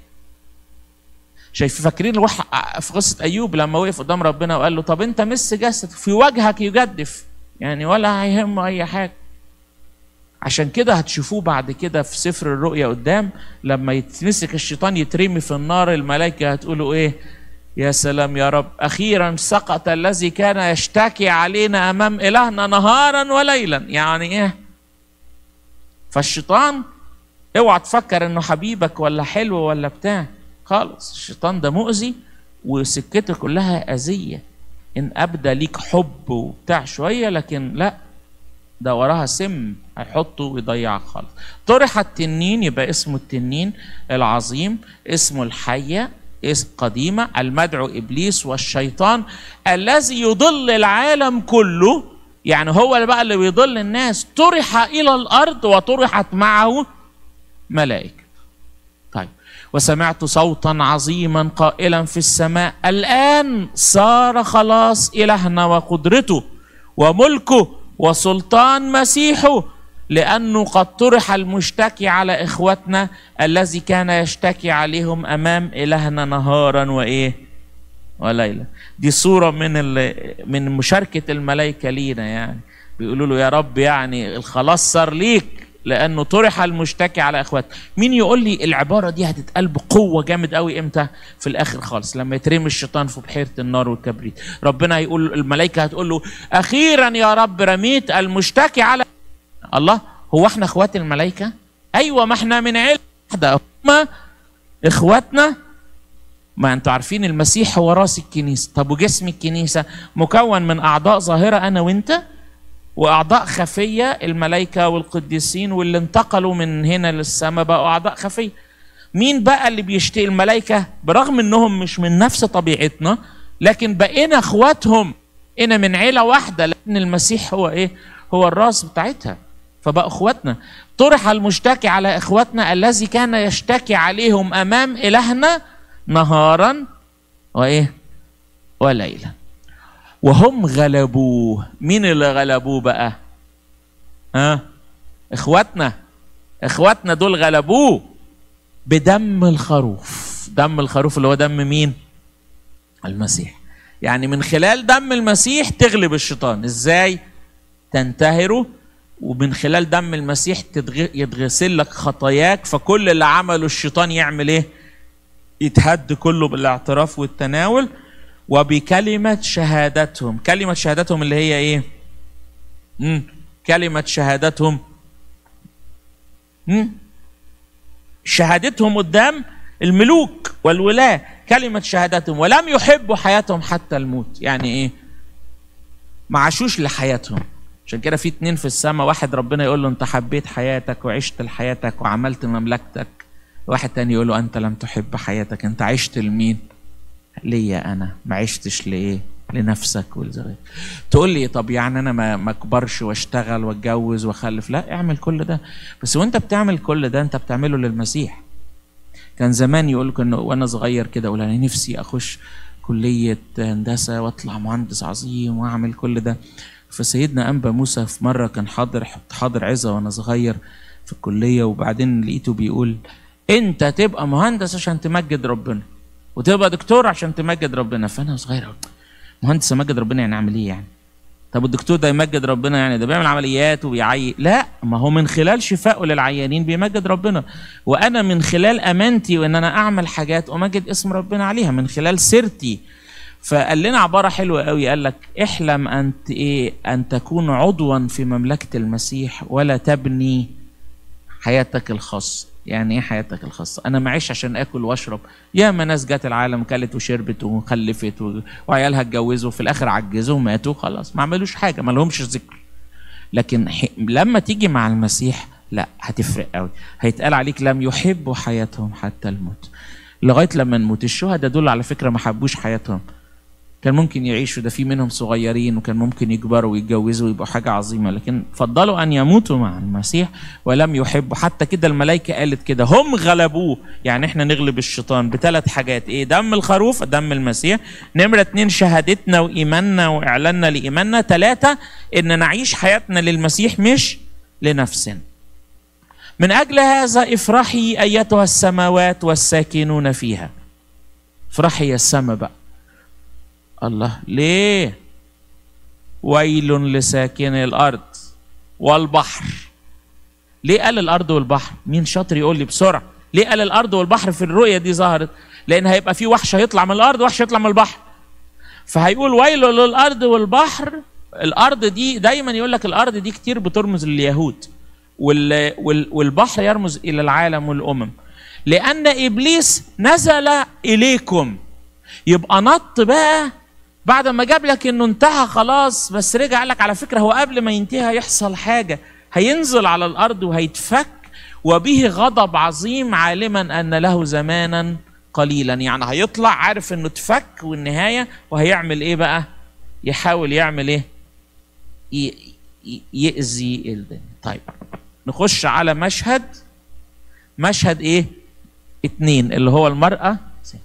شايف فاكرين الوح في قصه ايوب لما وقف قدام ربنا وقال له طب انت مس جسد في وجهك يجدف يعني ولا هيهمه اي حاجه عشان كده هتشوفوه بعد كده في سفر الرؤيا قدام لما يتمسك الشيطان يترمي في النار الملائكه هتقولوا ايه يا سلام يا رب اخيرا سقط الذي كان يشتكي علينا امام الهنا نهارا وليلا يعني ايه فالشيطان اوعى تفكر انه حبيبك ولا حلو ولا بتاع خالص الشيطان ده مؤذي وسكته كلها اذيه ان ابدى ليك حب وبتاع شويه لكن لا ده وراها سم هيحطه ويضيعك خالص طرح التنين يبقى اسمه التنين العظيم اسمه الحيه اسم قديمة المدعو إبليس والشيطان الذي يضل العالم كله يعني هو اللي بقى اللي بيضل الناس طرح إلى الأرض وطرحت معه ملائكة طيب وسمعت صوتا عظيما قائلا في السماء الآن صار خلاص إلهنا وقدرته وملكه وسلطان مسيحه لأنه قد طرح المشتكي على إخوتنا الذي كان يشتكي عليهم أمام إلهنا نهارا وإيه وليلة دي صورة من من مشاركة الملائكة لينا يعني بيقولوا له يا رب يعني الخلاص صار ليك لأنه طرح المشتكي على إخواتنا مين يقول لي العبارة دي هتتقال بقوة جامد قوي إمتى في الآخر خالص لما يترمي الشيطان في بحيرة النار والكبريت ربنا هيقول الملائكة هتقول له أخيرا يا رب رميت المشتكي على الله هو احنا اخوات الملائكه ايوه ما احنا من عيله واحده هم اخواتنا ما انتوا عارفين المسيح هو راس الكنيسه طب وجسم الكنيسه مكون من اعضاء ظاهره انا وانت واعضاء خفيه الملائكه والقديسين واللي انتقلوا من هنا للسماء بقوا اعضاء خفيه مين بقى اللي بيشتكي الملائكه برغم انهم مش من نفس طبيعتنا لكن بقينا اخواتهم انا من عيله واحده لان المسيح هو ايه هو الراس بتاعتها فبقى اخواتنا طرح المشتكي على اخواتنا الذي كان يشتكي عليهم امام الهنا نهارا وايه وليلا وهم غلبوه مين اللي غلبوه بقى ها اخواتنا اخواتنا دول غلبوه بدم الخروف دم الخروف اللي هو دم مين المسيح يعني من خلال دم المسيح تغلب الشيطان ازاي تنتهره ومن خلال دم المسيح تتغ- يتغسل لك خطاياك فكل اللي عمله الشيطان يعمل ايه يتهد كله بالاعتراف والتناول وبكلمة شهادتهم كلمة شهادتهم اللي هي ايه مم. كلمة شهادتهم مم. شهادتهم قدام الملوك والولاة كلمة شهادتهم ولم يحبوا حياتهم حتى الموت يعني ايه ما عاشوش لحياتهم عشان كده في اتنين في السماء واحد ربنا يقول له انت حبيت حياتك وعشت لحياتك وعملت مملكتك واحد تاني يقول له انت لم تحب حياتك انت عشت لمين ليا انا ما عشتش لايه لنفسك ولزغير تقول لي طب يعني انا ما ما اكبرش واشتغل واتجوز واخلف لا اعمل كل ده بس وانت بتعمل كل ده انت بتعمله للمسيح كان زمان يقول لك انه وانا صغير كده اقول انا نفسي اخش كليه هندسه واطلع مهندس عظيم واعمل كل ده فسيدنا انبا موسى في مره كان حاضر حاضر عظه وانا صغير في الكليه وبعدين لقيته بيقول انت تبقى مهندس عشان تمجد ربنا وتبقى دكتور عشان تمجد ربنا فانا صغير قلت مهندس امجد ربنا يعني اعمل ايه يعني طب الدكتور ده يمجد ربنا يعني ده بيعمل عمليات وبيعي لا ما هو من خلال شفائه للعيانين بيمجد ربنا وانا من خلال امانتي وان انا اعمل حاجات امجد اسم ربنا عليها من خلال سيرتي فقال لنا عباره حلوه قوي قال لك احلم انت ايه ان تكون عضوا في مملكه المسيح ولا تبني حياتك الخاصه يعني ايه حياتك الخاصه انا معيش عشان اكل واشرب ياما ناس جت العالم كلت وشربت وخلفت و... وعيالها اتجوزوا في الاخر عجزوا وماتوا خلاص ما عملوش حاجه ما لهمش ذكر لكن ح... لما تيجي مع المسيح لا هتفرق قوي هيتقال عليك لم يحبوا حياتهم حتى الموت لغايه لما نموت الشهداء دول على فكره ما حبوش حياتهم كان ممكن يعيشوا ده في منهم صغيرين وكان ممكن يكبروا ويتجوزوا ويبقوا حاجة عظيمة لكن فضلوا أن يموتوا مع المسيح ولم يحبوا حتى كده الملائكة قالت كده هم غلبوه يعني احنا نغلب الشيطان بثلاث حاجات ايه دم الخروف دم المسيح نمرة اتنين شهادتنا وإيماننا وإعلاننا لإيماننا ثلاثة إن نعيش حياتنا للمسيح مش لنفسنا من أجل هذا افرحي أيتها السماوات والساكنون فيها افرحي يا السما بقى الله ليه ويل لساكن الارض والبحر ليه قال الارض والبحر مين شاطر يقول لي بسرعه ليه قال الارض والبحر في الرؤيه دي ظهرت لان هيبقى في وحش هيطلع من الارض وحش هيطلع من البحر فهيقول ويل للارض والبحر الارض دي دايما يقول لك الارض دي كتير بترمز لليهود وال وال والبحر يرمز الى العالم والامم لان ابليس نزل اليكم يبقى نط بقى بعد ما جاب لك انه انتهى خلاص بس رجع قال لك على فكره هو قبل ما ينتهي هيحصل حاجه هينزل على الارض وهيتفك وبه غضب عظيم عالما ان له زمانا قليلا يعني هيطلع عارف انه اتفك والنهايه وهيعمل ايه بقى يحاول يعمل ايه ي- ي- يأذي الدنيا طيب نخش على مشهد مشهد ايه اتنين اللي هو المرأة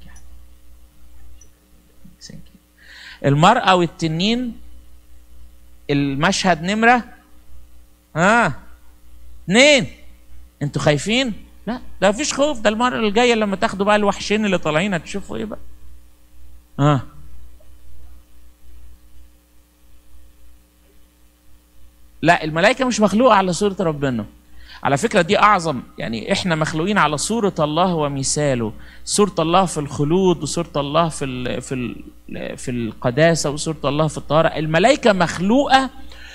المرأة والتنين المشهد نمرة ها اتنين انتوا خايفين؟ لا ده مفيش خوف ده المرة الجاية لما تاخدوا بقى الوحشين اللي طالعين هتشوفوا ايه بقى ها لا الملائكة مش مخلوقة على صورة ربنا على فكرة دي أعظم يعني إحنا مخلوقين على صورة الله ومثاله صورة الله في الخلود وصورة الله في ال في ال في القداسة وصورة الله في الطهارة الملائكة مخلوقة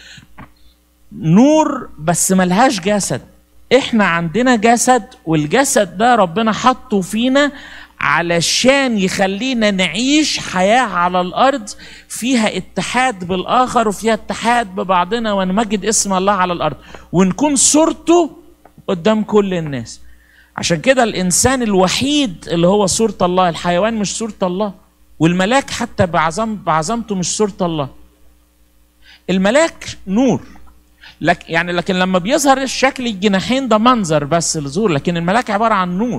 نور بس ملهاش جسد إحنا عندنا جسد والجسد ده ربنا حطه فينا علشان يخلينا نعيش حياة على الأرض فيها اتحاد بالآخر وفيها اتحاد ببعضنا ونمجد اسم الله على الأرض ونكون صورته قدام كل الناس عشان كده الإنسان الوحيد اللي هو صورة الله الحيوان مش صورة الله والملاك حتى بعظم بعظمته مش صورة الله الملاك نور لك يعني لكن لما بيظهر الشكل الجناحين ده منظر بس لظهور لكن الملاك عبارة عن نور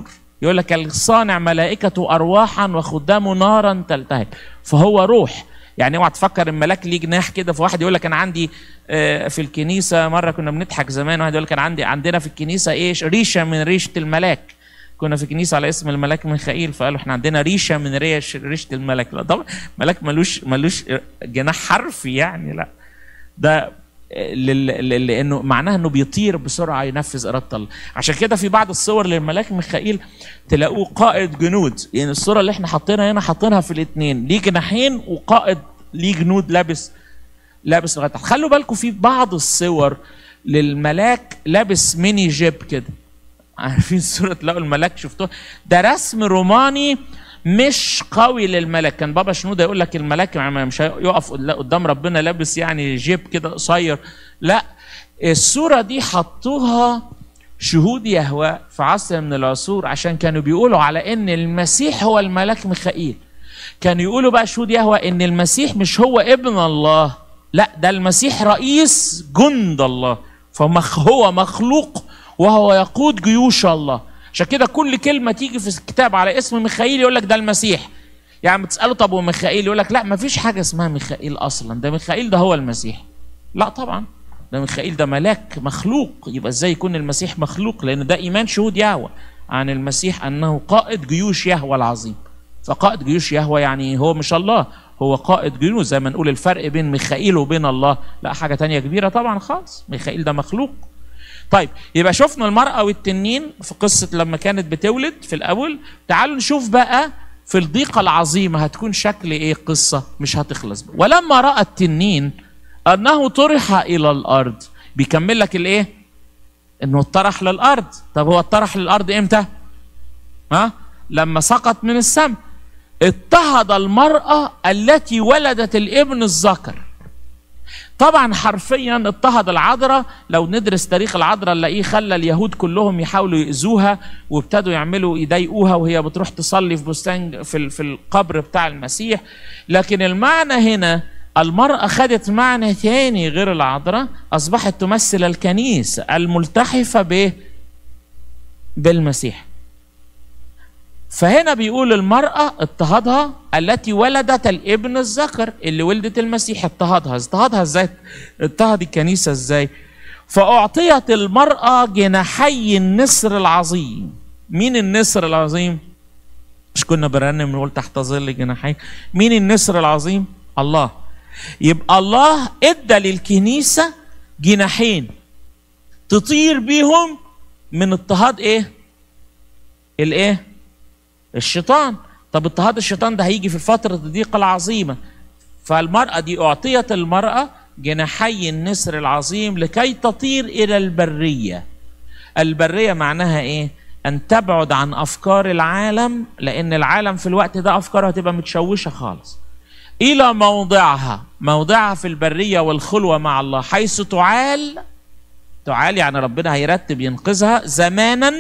يقول لك الصانع ملائكته ارواحا وخدامه نارا تلتهب فهو روح يعني اوعى تفكر الملاك ليه جناح كده فواحد يقول لك انا عندي آه، في الكنيسه مره كنا بنضحك زمان واحد يقول لك انا عندي عندنا في الكنيسه ايه ريشه من ريشه الملاك كنا في كنيسه على اسم الملاك ميخائيل فقالوا احنا عندنا ريشه من ريش ريشه الملاك لا طبعا ملاك ملوش ملوش جناح حرفي يعني لا ده لل- لل- لانه معناها انه بيطير بسرعه ينفذ اراده الله عشان كده في بعض الصور للملاك ميخائيل تلاقوه قائد جنود يعني الصوره اللي احنا حاطينها هنا حاطينها في الاثنين ليه جناحين وقائد ليه جنود لابس لابس لغايه تحت خلوا بالكم في بعض الصور للملاك لابس ميني جيب كده عارفين الصوره تلاقوا الملاك شفتوه ده رسم روماني مش قوي للملاك كان بابا شنودة يقول لك الملاك يعني مش هيقف قدام ربنا لابس يعني جيب كده قصير لا الصوره دي حطوها شهود يهوى في عصر من العصور عشان كانوا بيقولوا على ان المسيح هو الملاك ميخائيل كانوا يقولوا بقى شهود يهوى ان المسيح مش هو ابن الله لا ده المسيح رئيس جند الله فهو مخلوق وهو يقود جيوش الله عشان كده كل كلمه تيجي في الكتاب على اسم ميخائيل يقول لك ده المسيح يعني بتساله طب وميخائيل يقول لك لا ما فيش حاجه اسمها ميخائيل اصلا ده ميخائيل ده هو المسيح لا طبعا ده ميخائيل ده ملاك مخلوق يبقى ازاي يكون المسيح مخلوق لان ده ايمان شهود يهوى عن المسيح انه قائد جيوش يهوى العظيم فقائد جيوش يهوى يعني هو مش الله هو قائد جنود زي ما نقول الفرق بين ميخائيل وبين الله لا حاجه تانية كبيره طبعا خالص ميخائيل ده مخلوق طيب يبقى شفنا المرأة والتنين في قصة لما كانت بتولد في الأول تعالوا نشوف بقى في الضيقة العظيمة هتكون شكل إيه قصة مش هتخلص بقى. ولما رأى التنين أنه طرح إلى الأرض بيكمل لك الإيه إنه اتطرح للأرض طب هو اتطرح للأرض إمتى ها لما سقط من السماء اضطهد المرأة التي ولدت الابن الذكر طبعا حرفيا اضطهد العذراء لو ندرس تاريخ العذراء نلاقيه خلى اليهود كلهم يحاولوا يأذوها وابتدوا يعملوا يضايقوها وهي بتروح تصلي في بستان في في القبر بتاع المسيح لكن المعنى هنا المرأة خدت معنى ثاني غير العذراء أصبحت تمثل الكنيسة الملتحفة ب بالمسيح فهنا بيقول المرأة اضطهدها التي ولدت الابن الذكر اللي ولدت المسيح اضطهدها اضطهدها ازاي اضطهد الكنيسة ازاي فأعطيت المرأة جناحي النسر العظيم مين النسر العظيم مش كنا برنم نقول تحت ظل جناحي مين النسر العظيم الله يبقى الله ادى للكنيسة جناحين تطير بيهم من اضطهاد ايه الايه الشيطان طب اضطهاد الشيطان ده هيجي في فترة الضيقة العظيمة فالمرأة دي أعطيت المرأة جناحي النسر العظيم لكي تطير إلى البرية البرية معناها إيه؟ أن تبعد عن أفكار العالم لأن العالم في الوقت ده أفكارها هتبقى متشوشة خالص إلى موضعها موضعها في البرية والخلوة مع الله حيث تعال تعال يعني ربنا هيرتب ينقذها زمانا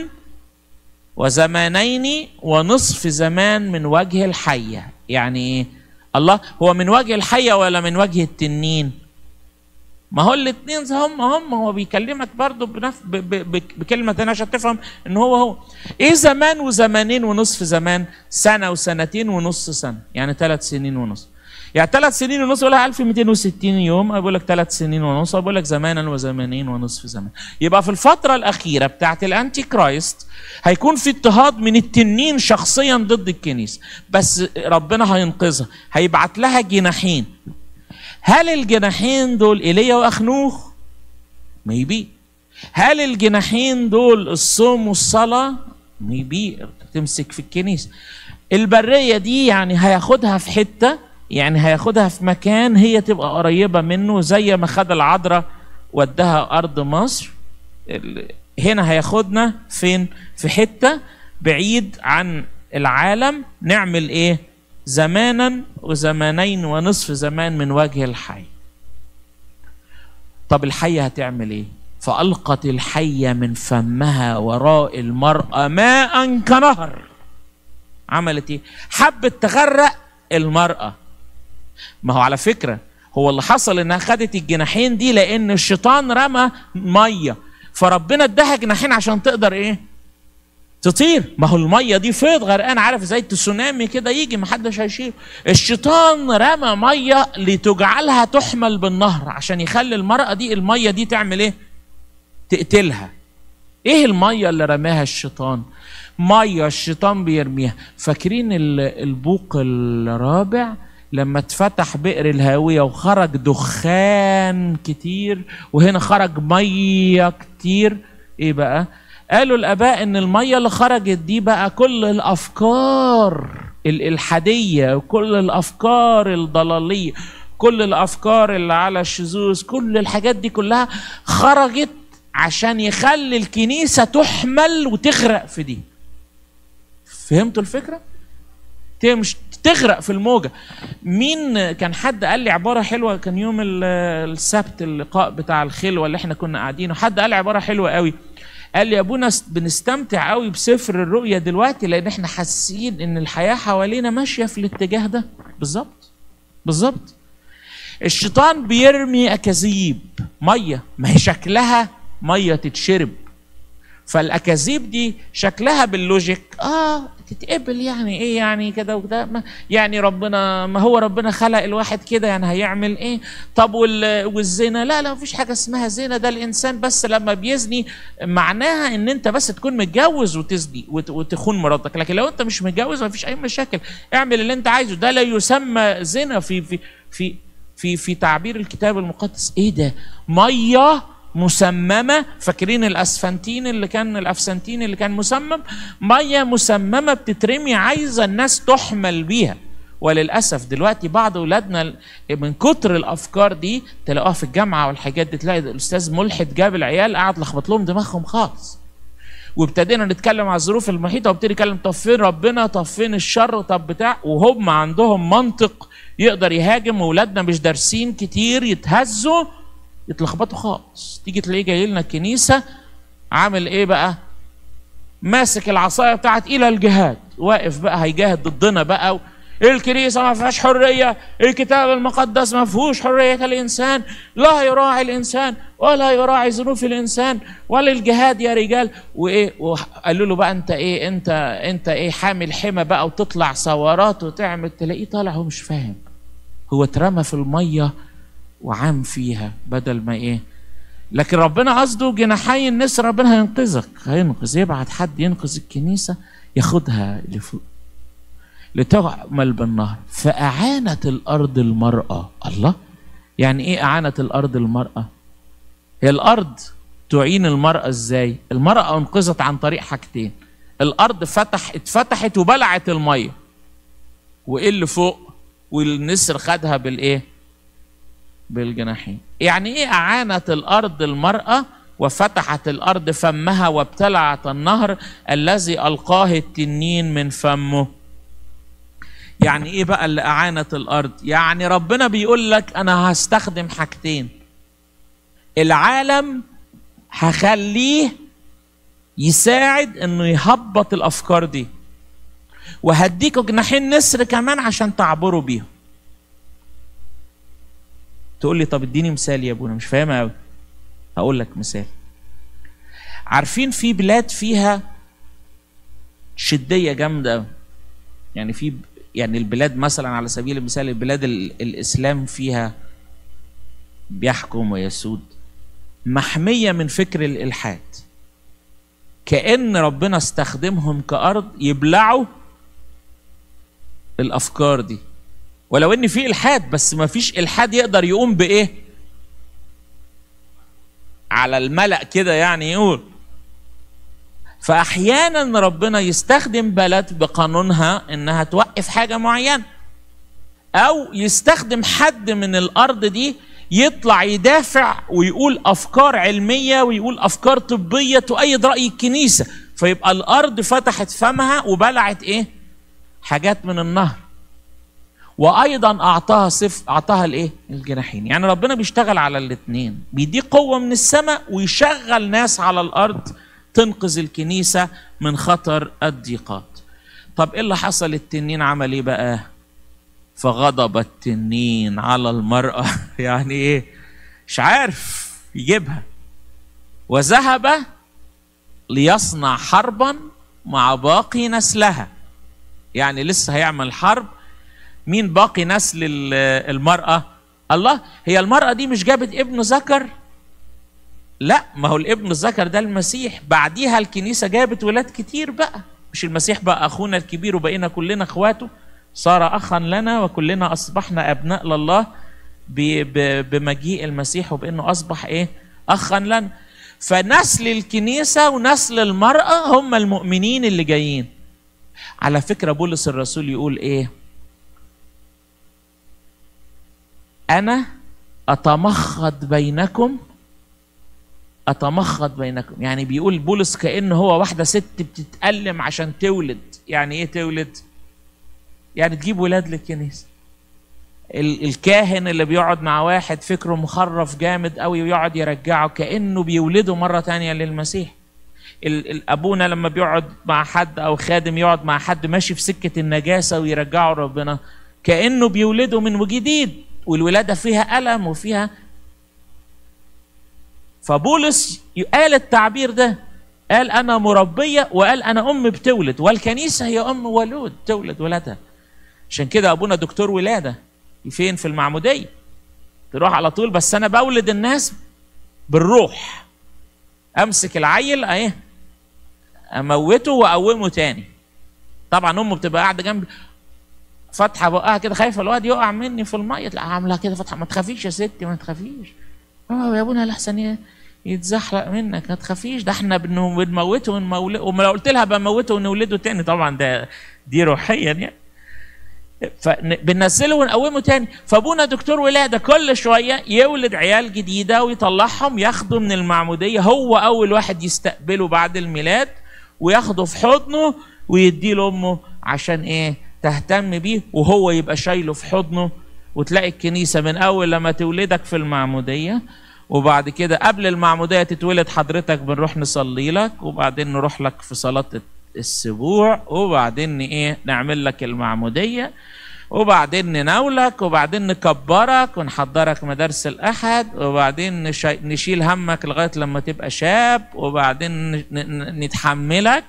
وزمانين ونصف زمان من وجه الحية يعني ايه الله هو من وجه الحية ولا من وجه التنين ما هو الاثنين هم هم هو بيكلمك برضه بنف... ب... ب... ب... بكلمة تانية عشان تفهم ان هو هو ايه زمان وزمانين ونصف زمان سنة وسنتين ونص سنة يعني ثلاث سنين ونص يعني ثلاث سنين ونص ولا 1260 يوم بقول لك ثلاث سنين ونص بقول لك زمانا وزمانين ونصف زمان يبقى في الفترة الأخيرة بتاعت الأنتي كرايست هيكون في اضطهاد من التنين شخصيا ضد الكنيسة بس ربنا هينقذها هيبعت لها جناحين هل الجناحين دول ايليا واخنوخ ميبي هل الجناحين دول الصوم والصلاة ميبي تمسك في الكنيسة البرية دي يعني هياخدها في حتة يعني هياخدها في مكان هي تبقى قريبة منه زي ما خد العذراء ودها أرض مصر هنا هياخدنا فين في حتة بعيد عن العالم نعمل ايه زمانا وزمانين ونصف زمان من وجه الحي طب الحية هتعمل ايه فألقت الحية من فمها وراء المرأة ماء كنهر عملت ايه حبت تغرق المرأة ما هو على فكرة هو اللي حصل انها خدت الجناحين دي لان الشيطان رمى ميه فربنا اداها جناحين عشان تقدر ايه تطير ما هو الميه دي فيض غرقان عارف زي التسونامي كده يجي ما حدش هيشيله الشيطان رمى ميه لتجعلها تحمل بالنهر عشان يخلي المرأة دي الميه دي تعمل ايه تقتلها ايه الميه اللي رماها الشيطان ميه الشيطان بيرميها فاكرين البوق الرابع لما اتفتح بئر الهاوية وخرج دخان كتير وهنا خرج مية كتير ايه بقى قالوا الاباء ان الميه اللي خرجت دي بقى كل الافكار الالحاديه وكل الافكار الضلاليه كل الافكار اللي على الشذوذ كل الحاجات دي كلها خرجت عشان يخلي الكنيسه تحمل وتغرق في دي فهمتوا الفكره مش تغرق في الموجه مين كان حد قال لي عباره حلوه كان يوم السبت اللقاء بتاع الخلوه اللي احنا كنا قاعدين وحد قال لي عباره حلوه قوي قال لي يا ابونا بنستمتع قوي بسفر الرؤيا دلوقتي لان احنا حاسين ان الحياه حوالينا ماشيه في الاتجاه ده بالظبط بالظبط الشيطان بيرمي اكاذيب ميه ما هي شكلها ميه تتشرب فالاكاذيب دي شكلها باللوجيك اه تتقبل يعني ايه يعني كده وكده يعني ربنا ما هو ربنا خلق الواحد كده يعني هيعمل ايه طب والزنا لا لا مفيش حاجه اسمها زنا ده الانسان بس لما بيزني معناها ان انت بس تكون متجوز وتزني وتخون مراتك لكن لو انت مش متجوز مفيش اي مشاكل اعمل اللي انت عايزه ده لا يسمى زنا في في في في في تعبير الكتاب المقدس ايه ده ميه مسممة فاكرين الأسفنتين اللي كان الأفسنتين اللي كان مسمم مية مسممة بتترمي عايزة الناس تحمل بيها وللأسف دلوقتي بعض أولادنا من كتر الأفكار دي تلاقوها في الجامعة والحاجات دي تلاقي الأستاذ ملحد جاب العيال قعد لخبط لهم دماغهم خالص وابتدينا نتكلم على الظروف المحيطة وابتدي نتكلم طب فين ربنا طب فين الشر طب بتاع وهم عندهم منطق يقدر يهاجم وأولادنا مش دارسين كتير يتهزوا يتلخبطوا خالص تيجي تلاقيه جاي لنا الكنيسه عامل ايه بقى ماسك العصايه بتاعت الى الجهاد واقف بقى هيجاهد ضدنا بقى الكنيسه ما فيهاش حريه الكتاب المقدس ما فيهوش حريه الانسان لا يراعي الانسان ولا يراعي ظروف الانسان ولا الجهاد يا رجال وايه وقالوا له بقى انت ايه انت انت ايه حامل حمى بقى وتطلع ثورات وتعمل تلاقيه طالع هو مش فاهم هو اترمى في الميه وعام فيها بدل ما ايه لكن ربنا قصده جناحي النسر ربنا هينقذك هينقذ يبعت حد ينقذ الكنيسة ياخدها لفوق لتعمل بالنهر فأعانت الأرض المرأة الله يعني إيه أعانت الأرض المرأة هي الأرض تعين المرأة إزاي المرأة أنقذت عن طريق حاجتين الأرض فتح اتفتحت وبلعت المية وإيه اللي فوق والنسر خدها بالإيه بالجناحين يعني ايه اعانت الارض المراه وفتحت الارض فمها وابتلعت النهر الذي القاه التنين من فمه يعني ايه بقى اللي اعانت الارض يعني ربنا بيقول لك انا هستخدم حاجتين العالم هخليه يساعد انه يهبط الافكار دي وهديكوا جناحين نسر كمان عشان تعبروا بيهم تقول لي طب اديني مثال يا ابونا مش فاهمها قوي هقول لك مثال عارفين في بلاد فيها شديه جامده قوي يعني في يعني البلاد مثلا على سبيل المثال البلاد الاسلام فيها بيحكم ويسود محميه من فكر الالحاد كان ربنا استخدمهم كارض يبلعوا الافكار دي ولو ان في الحاد بس ما فيش الحاد يقدر يقوم بايه على الملأ كده يعني يقول فاحيانا ربنا يستخدم بلد بقانونها انها توقف حاجه معينه او يستخدم حد من الارض دي يطلع يدافع ويقول افكار علميه ويقول افكار طبيه تؤيد راي الكنيسه فيبقى الارض فتحت فمها وبلعت ايه حاجات من النهر وايضا اعطاها صف اعطاها الايه الجناحين يعني ربنا بيشتغل على الاثنين بيديه قوه من السماء ويشغل ناس على الارض تنقذ الكنيسه من خطر الضيقات طب ايه اللي حصل التنين عمل ايه بقى فغضب التنين على المراه يعني ايه مش عارف يجيبها وذهب ليصنع حربا مع باقي نسلها يعني لسه هيعمل حرب مين باقي نسل المرأة الله هي المرأة دي مش جابت ابن ذكر لا ما هو الابن الذكر ده المسيح بعديها الكنيسة جابت ولاد كتير بقى مش المسيح بقى أخونا الكبير وبقينا كلنا أخواته صار أخا لنا وكلنا أصبحنا أبناء لله بمجيء المسيح وبأنه أصبح إيه أخا لنا فنسل الكنيسة ونسل المرأة هم المؤمنين اللي جايين على فكرة بولس الرسول يقول إيه أنا أتمخض بينكم أتمخض بينكم يعني بيقول بولس كأنه هو واحدة ست بتتألم عشان تولد يعني إيه تولد؟ يعني تجيب ولاد للكنيسة الكاهن اللي بيقعد مع واحد فكره مخرف جامد قوي ويقعد يرجعه كأنه بيولده مرة تانية للمسيح ابونا لما بيقعد مع حد او خادم يقعد مع حد ماشي في سكه النجاسه ويرجعه ربنا كانه بيولده من جديد والولاده فيها الم وفيها فبولس قال التعبير ده قال انا مربيه وقال انا ام بتولد والكنيسه هي ام ولود تولد ولادها عشان كده ابونا دكتور ولاده فين في المعموديه تروح على طول بس انا بولد الناس بالروح امسك العيل اهي اموته واقومه تاني طبعا امه بتبقى قاعده جنبي فاتحه بقها كده خايفه الواد يقع مني في الميه تلاقيها عامله كده فاتحه ما تخافيش يا ستي ما تخافيش اه يا ابونا لحسن يتزحلق منك ما تخافيش ده احنا بنموته ونموله ولو قلت لها بموته ونولده تاني طبعا ده دي روحيا يعني فبننزله ونقومه تاني فابونا دكتور ولاده كل شويه يولد عيال جديده ويطلعهم ياخدوا من المعموديه هو اول واحد يستقبله بعد الميلاد وياخده في حضنه ويديه لامه عشان ايه تهتم بيه وهو يبقى شايله في حضنه وتلاقي الكنيسه من اول لما تولدك في المعموديه وبعد كده قبل المعموديه تتولد حضرتك بنروح نصلي لك وبعدين نروح لك في صلاه السبوع وبعدين ايه نعمل لك المعموديه وبعدين نناولك وبعدين نكبرك ونحضرك مدارس الأحد وبعدين نشيل همك لغاية لما تبقى شاب وبعدين نتحملك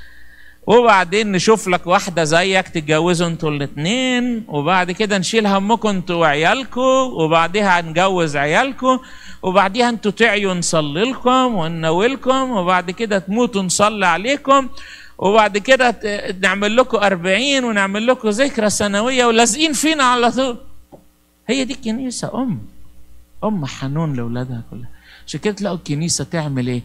وبعدين نشوف لك واحدة زيك تتجوزوا انتوا الاتنين وبعد كده نشيل همكم انتوا وعيالكم وبعدها نجوز عيالكم وبعديها انتوا تعيوا نصلي لكم ونناولكم وبعد كده تموتوا نصلي عليكم وبعد كده نعمل لكم أربعين ونعمل لكم ذكرى سنوية ولازقين فينا على طول هي دي الكنيسة أم أم حنون لأولادها كلها عشان كده تلاقوا الكنيسة تعمل إيه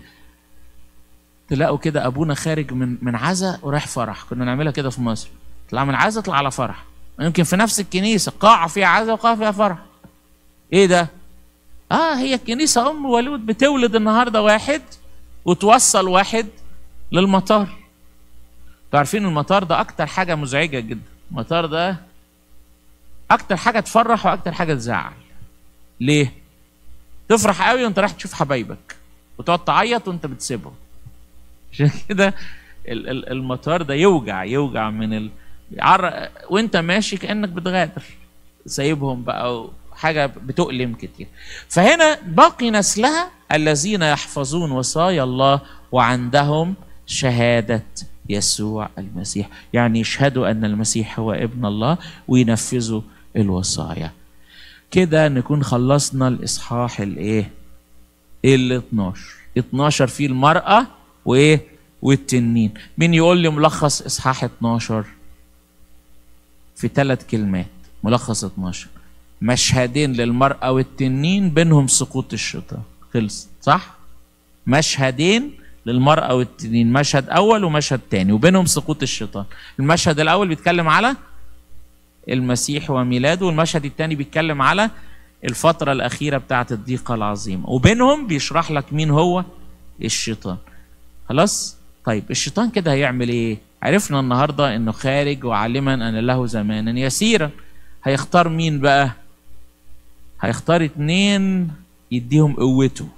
تلاقوا كده أبونا خارج من من عزا ورايح فرح كنا نعملها كده في مصر طلع من عزا طلع على فرح يمكن في نفس الكنيسة قاعة فيها عزا وقاعة فيها فرح إيه ده؟ آه هي الكنيسة أم ولود بتولد النهاردة واحد وتوصل واحد للمطار عارفين المطار ده اكتر حاجه مزعجه جدا المطار ده اكتر حاجه تفرح واكتر حاجه تزعل ليه تفرح قوي وانت رايح تشوف حبايبك وتقعد تعيط وانت بتسيبهم عشان كده المطار ده يوجع يوجع من ال... عر... وانت ماشي كانك بتغادر سايبهم بقى حاجه بتؤلم كتير فهنا باقي نسلها الذين يحفظون وصايا الله وعندهم شهاده يسوع المسيح يعني يشهدوا ان المسيح هو ابن الله وينفذوا الوصايا كده نكون خلصنا الاصحاح الايه ال 12 12 فيه المراه وايه والتنين مين يقول لي ملخص اصحاح 12 في ثلاث كلمات ملخص 12 مشهدين للمرأة والتنين بينهم سقوط الشيطان خلص صح مشهدين للمرأة والتنين مشهد أول ومشهد تاني وبينهم سقوط الشيطان المشهد الأول بيتكلم على المسيح وميلاده والمشهد الثاني بيتكلم على الفترة الأخيرة بتاعة الضيقة العظيمة وبينهم بيشرح لك مين هو الشيطان خلاص طيب الشيطان كده هيعمل ايه عرفنا النهاردة انه خارج وعالما ان له زمانا يسيرا هيختار مين بقى هيختار اتنين يديهم قوته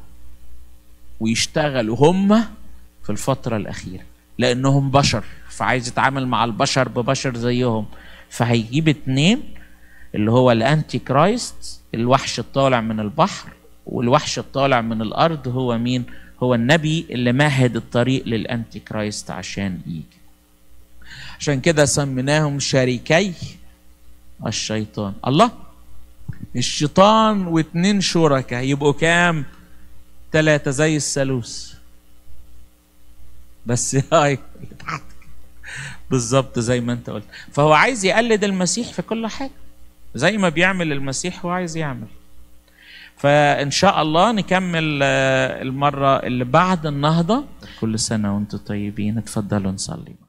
ويشتغلوا هم في الفترة الأخيرة لأنهم بشر فعايز يتعامل مع البشر ببشر زيهم فهيجيب اتنين اللي هو الأنتي كرايست الوحش الطالع من البحر والوحش الطالع من الأرض هو مين؟ هو النبي اللي مهد الطريق للانتي كرايست عشان يجي عشان كده سميناهم شريكي الشيطان الله الشيطان واتنين شركاء يبقوا كام ثلاثة زي الثالوث بس هاي بالظبط زي ما انت قلت فهو عايز يقلد المسيح في كل حاجة زي ما بيعمل المسيح هو عايز يعمل فإن شاء الله نكمل المرة اللي بعد النهضة كل سنة وانتم طيبين اتفضلوا نصلي